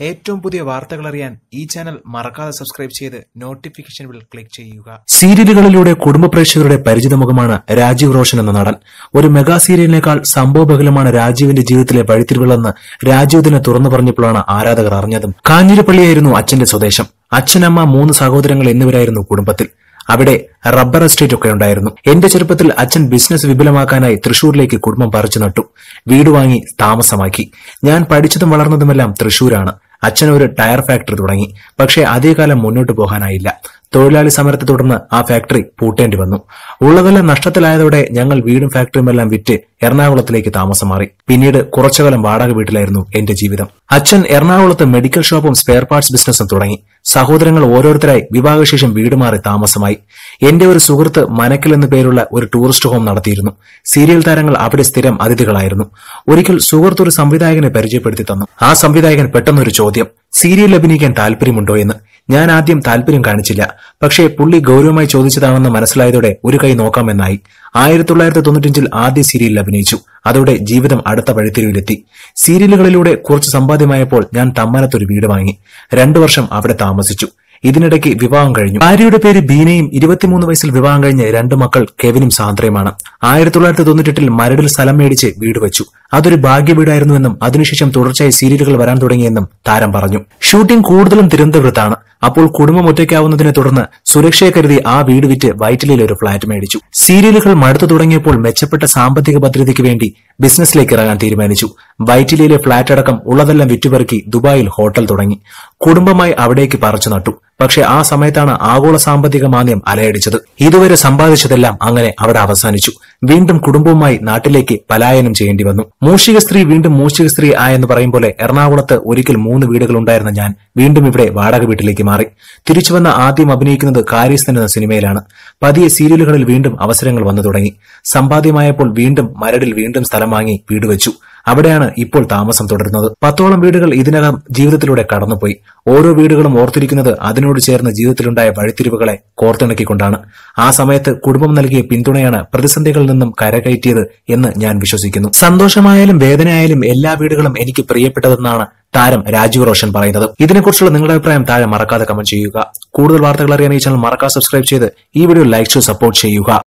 ഏറ്റവും പുതിയ വാർത്തകൾ അറിയാൻ ഈ ചാനൽ മറക്കാതെ സബ്സ്ക്രൈബ് ചെയ്ത് നോട്ടിഫിക്കേഷൻ ബിൽ ക്ലിക്ക് ചെയ്യുക സീരിയലുകളിലൂടെ കുടുംബ പ്രേക്ഷകരുടെ പരിചിത മുഖമാണ് രാജീവ് റോഷൻ എന്ന നടൻ ഒരു മെഗാ സീരിയലിനേക്കാൾ സംഭവബഹുലമാണ് രാജീവിന്റെ ജീവിതത്തിലെ വഴിത്തിരിവുകളെന്ന് രാജീവ് തന്നെ തുറന്നു പറഞ്ഞപ്പോഴാണ് ആരാധകർ അറിഞ്ഞതും കാഞ്ഞിരപ്പള്ളിയായിരുന്നു അച്ഛന്റെ സ്വദേശം അച്ഛനമ്മ മൂന്ന് സഹോദരങ്ങൾ എന്നിവരായിരുന്നു കുടുംബത്തിൽ അവിടെ റബ്ബർ എസ്റ്റേറ്റ് ഒക്കെ ഉണ്ടായിരുന്നു എന്റെ ചെറുപ്പത്തിൽ അച്ഛൻ ബിസിനസ് വിപുലമാക്കാനായി തൃശൂരിലേക്ക് കുടുംബം പറിച്ചു നട്ടു വീട് വാങ്ങി താമസമാക്കി ഞാൻ പഠിച്ചതും വളർന്നതുമെല്ലാം തൃശൂരാണ് അച്ഛൻ ഒരു ടയർ ഫാക്ടറി തുടങ്ങി പക്ഷേ അധികകാലം മുന്നോട്ട് പോകാനായില്ല തൊഴിലാളി സമരത്തെ തുടർന്ന് ആ ഫാക്ടറി പൂട്ടേണ്ടി വന്നു ഉള്ളതെല്ലാം നഷ്ടത്തിലായതോടെ ഞങ്ങൾ വീടും ഫാക്ടറിയുമെല്ലാം വിറ്റ് എറണാകുളത്തിലേക്ക് താമസം മാറി പിന്നീട് കുറച്ചുകാലം വാടക വീട്ടിലായിരുന്നു എന്റെ ജീവിതം അച്ഛൻ എറണാകുളത്ത് മെഡിക്കൽ ഷോപ്പും സ്പെയർ പാർട്സ് ബിസിനസ്സും തുടങ്ങി സഹോദരങ്ങൾ ഓരോരുത്തരായി വിവാഹശേഷം വീട് മാറി താമസമായി എന്റെ ഒരു സുഹൃത്ത് മനക്കൽ എന്നു പേരുള്ള ഒരു ടൂറിസ്റ്റ് ഹോം നടത്തിയിരുന്നു സീരിയൽ താരങ്ങൾ അവിടെ സ്ഥിരം അതിഥികളായിരുന്നു ഒരിക്കൽ സുഹൃത്ത് ഒരു സംവിധായകനെ പരിചയപ്പെടുത്തി തന്നു ആ സംവിധായകൻ പെട്ടെന്നൊരു ചോദ്യം സീരിയൽ അഭിനയിക്കാൻ താല്പര്യമുണ്ടോ എന്ന് ഞാൻ ആദ്യം താല്പര്യം കാണിച്ചില്ല പക്ഷേ പുള്ളി ഗൗരവമായി ചോദിച്ചതാണെന്ന് മനസ്സിലായതോടെ ഒരു കൈ നോക്കാമെന്നായി ആയിരത്തി തൊള്ളായിരത്തി തൊണ്ണൂറ്റഞ്ചിൽ ആദ്യ സീരിയലിൽ അഭിനയിച്ചു അതോടെ ജീവിതം അടുത്ത വഴിത്തിരിവിലെത്തി സീരിയലുകളിലൂടെ കുറച്ച് സമ്പാദ്യമായപ്പോൾ ഞാൻ തമ്മാനത്തൊരു വീട് വാങ്ങി രണ്ടു വർഷം അവിടെ താമസിച്ചു ഇതിനിടയ്ക്ക് വിവാഹം കഴിഞ്ഞു ഭാര്യയുടെ പേര് ബീനയും ഇരുപത്തിമൂന്ന് വയസ്സിൽ വിവാഹം കഴിഞ്ഞ രണ്ട് മക്കൾ കെവിനും സാന്ദ്രയുമാണ് ആയിരത്തി തൊള്ളായിരത്തി തൊണ്ണൂറ്റെട്ടിൽ മരടിൽ സ്ഥലം മേടിച്ച് വീട് വെച്ചു അതൊരു ഭാഗ്യ വീടായിരുന്നുവെന്നും അതിനുശേഷം തുടർച്ചയായി സീരിയലുകൾ വരാൻ തുടങ്ങിയെന്നും താരം പറഞ്ഞു ഷൂട്ടിംഗ് കൂടുതലും തിരുവനന്തപുരത്താണ് അപ്പോൾ കുടുംബം ഒറ്റയ്ക്കാവുന്നതിനെ തുടർന്ന് സുരക്ഷയെ കരുതി ആ വീട് വിറ്റ് വൈറ്റിലയിൽ ഒരു ഫ്ളാറ്റ് മേടിച്ചു സീരിയലുകൾ മടുത്തു തുടങ്ങിയപ്പോൾ മെച്ചപ്പെട്ട സാമ്പത്തിക ഭദ്രതയ്ക്ക് വേണ്ടി ബിസിനസ്സിലേക്ക് ഇറങ്ങാൻ തീരുമാനിച്ചു വൈറ്റിലയിലെ ഫ്ളാറ്റ് അടക്കം ഉള്ളതെല്ലാം വിറ്റുപെറുക്കി ദുബായിൽ ഹോട്ടൽ തുടങ്ങി കുടുംബമായി അവിടേക്ക് പറിച്ചു നട്ടു പക്ഷെ ആ സമയത്താണ് ആഗോള സാമ്പത്തിക മാന്ദ്യം അലയടിച്ചത് ഇതുവരെ സമ്പാദിച്ചതെല്ലാം അങ്ങനെ അവിടെ അവസാനിച്ചു വീണ്ടും കുടുംബവുമായി നാട്ടിലേക്ക് പലായനം ചെയ്യേണ്ടി വന്നു മൂഷിക സ്ത്രീ വീണ്ടും മൂഷിക സ്ത്രീ ആയെന്ന് പറയും പോലെ എറണാകുളത്ത് ഒരിക്കൽ മൂന്ന് വീടുകൾ ഉണ്ടായിരുന്ന ഞാൻ വീണ്ടും ഇവിടെ വാടക വീട്ടിലേക്ക് മാറി തിരിച്ചുവന്ന ആദ്യം അഭിനയിക്കുന്നത് കാര്യസ്ഥൻ എന്ന സിനിമയിലാണ് പതിയെ സീരിയലുകളിൽ വീണ്ടും അവസരങ്ങൾ വന്നു തുടങ്ങി സമ്പാദ്യമായപ്പോൾ വീണ്ടും മരടിൽ വീണ്ടും സ്ഥലം വാങ്ങി വീട് വെച്ചു അവിടെയാണ് ഇപ്പോൾ താമസം തുടരുന്നത് പത്തോളം വീടുകൾ ഇതിനകം ജീവിതത്തിലൂടെ കടന്നുപോയി ഓരോ വീടുകളും ഓർത്തിരിക്കുന്നത് അതിനോട് ചേർന്ന് ജീവിതത്തിലുണ്ടായ വഴിത്തിരിവുകളെ കോർത്തിണക്കിക്കൊണ്ടാണ് ആ സമയത്ത് കുടുംബം നൽകിയ പിന്തുണയാണ് പ്രതിസന്ധികളിൽ നിന്നും കരകയറ്റിയത് എന്ന് ഞാൻ വിശ്വസിക്കുന്നു സന്തോഷമായാലും വേദനയായാലും എല്ലാ വീടുകളും എനിക്ക് പ്രിയപ്പെട്ടതെന്നാണ് താരം രാജീവ് റോഷൻ പറയുന്നത് ഇതിനെക്കുറിച്ചുള്ള നിങ്ങളുടെ അഭിപ്രായം താഴെ മറക്കാതെ കമന്റ് ചെയ്യുക കൂടുതൽ വാർത്തകൾ അറിയാൻ ഈ ചാനൽ മറക്കാതെ സബ്സ്ക്രൈബ് ചെയ്ത് ഈ വീഡിയോ ലൈക്ക് ചെയ്ത് സപ്പോർട്ട് ചെയ്യുക